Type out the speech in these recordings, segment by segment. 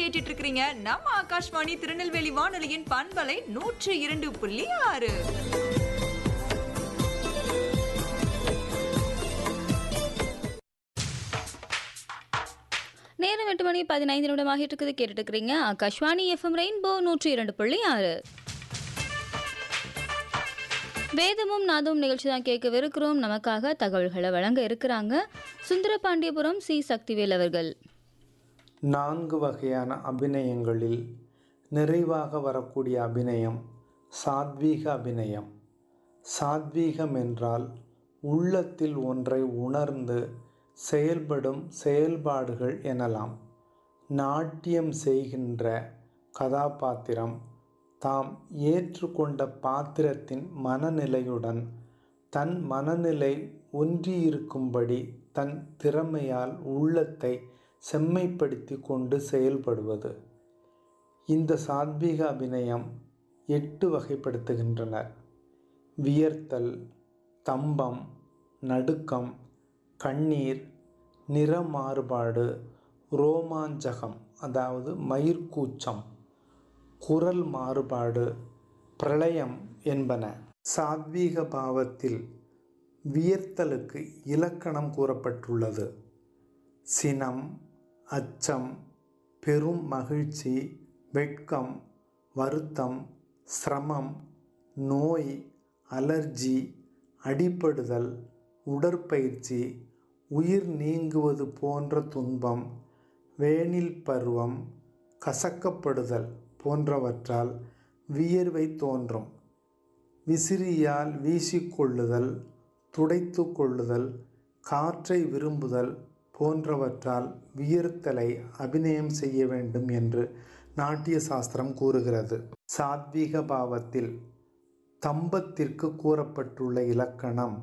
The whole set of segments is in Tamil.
கேட்டுட்டு இருக்கிறீங்க நம்ம ஆகாஷ்வாணி திருநெல்வேலி வானொலியின் பண்பலை நூற்று இரண்டு புள்ளி ஆறு நேரம் எட்டு மணி பதினைந்து நிமிடமாகிட்டு இருக்குது கேட்டுட்டு இருக்கிறீங்க ஆகாஷ்வாணி எஃப்எம் ரெயின்போ நூற்றி இரண்டு புள்ளி ஆறு வேதமும் நாதமும் நிகழ்ச்சி தான் கேட்கவிருக்கிறோம் நமக்காக தகவல்களை வழங்க இருக்கிறாங்க சுந்தரபாண்டியபுரம் சி சக்திவேல் அவர்கள் நான்கு வகையான அபிநயங்களில் நிறைவாக வரக்கூடிய அபிநயம் சாத்வீக அபிநயம் சாத்வீகம் என்றால் உள்ளத்தில் ஒன்றை உணர்ந்து செயல்படும் செயல்பாடுகள் எனலாம் நாட்டியம் செய்கின்ற கதாபாத்திரம் தாம் ஏற்றுக்கொண்ட பாத்திரத்தின் மனநிலையுடன் தன் மனநிலை ஒன்றியிருக்கும்படி தன் திறமையால் உள்ளத்தை செம்மைப்படுத்தி கொண்டு செயல்படுவது இந்த சாத்வீக அபிநயம் எட்டு வகைப்படுத்துகின்றனர் வியர்த்தல் தம்பம் நடுக்கம் கண்ணீர் நிற மாறுபாடு ரோமாஞ்சகம் அதாவது மயிர்கூச்சம் குரல் மாறுபாடு பிரளயம் என்பன சாத்வீக பாவத்தில் வியர்த்தலுக்கு இலக்கணம் கூறப்பட்டுள்ளது சினம் அச்சம் பெரும் மகிழ்ச்சி வெட்கம் வருத்தம் சிரமம் நோய் அலர்ஜி அடிபடுதல் உடற்பயிற்சி உயிர் நீங்குவது போன்ற துன்பம் வேனில் பருவம் கசக்கப்படுதல் போன்றவற்றால் வியர்வை தோன்றும் விசிறியால் வீசிக்கொள்ளுதல் துடைத்து கொள்ளுதல் காற்றை விரும்புதல் போன்றவற்றால் வியர்த்தலை அபிநயம் செய்ய வேண்டும் என்று நாட்டிய சாஸ்திரம் கூறுகிறது சாத்வீக பாவத்தில் தம்பத்திற்கு கூறப்பட்டுள்ள இலக்கணம்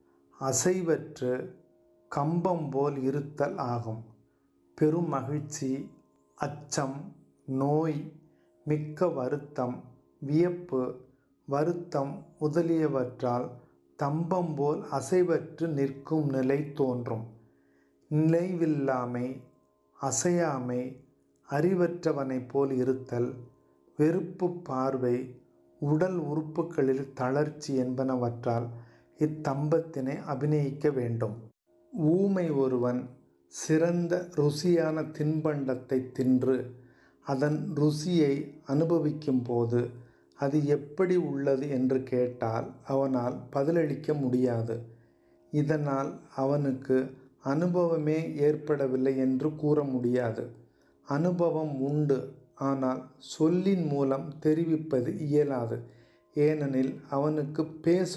அசைவற்று கம்பம் போல் இருத்தல் ஆகும் பெரும் மகிழ்ச்சி அச்சம் நோய் மிக்க வருத்தம் வியப்பு வருத்தம் முதலியவற்றால் தம்பம் போல் அசைவற்று நிற்கும் நிலை தோன்றும் நிலைவில்லாமை அசையாமை அறிவற்றவனைப் போல் இருத்தல் வெறுப்பு பார்வை உடல் உறுப்புகளில் தளர்ச்சி என்பனவற்றால் இத்தம்பத்தினை அபிநயிக்க வேண்டும் ஊமை ஒருவன் சிறந்த ருசியான தின்பண்டத்தை தின்று அதன் ருசியை அனுபவிக்கும் போது அது எப்படி உள்ளது என்று கேட்டால் அவனால் பதிலளிக்க முடியாது இதனால் அவனுக்கு அனுபவமே ஏற்படவில்லை என்று கூற முடியாது அனுபவம் உண்டு ஆனால் சொல்லின் மூலம் தெரிவிப்பது இயலாது ஏனெனில் அவனுக்கு பேச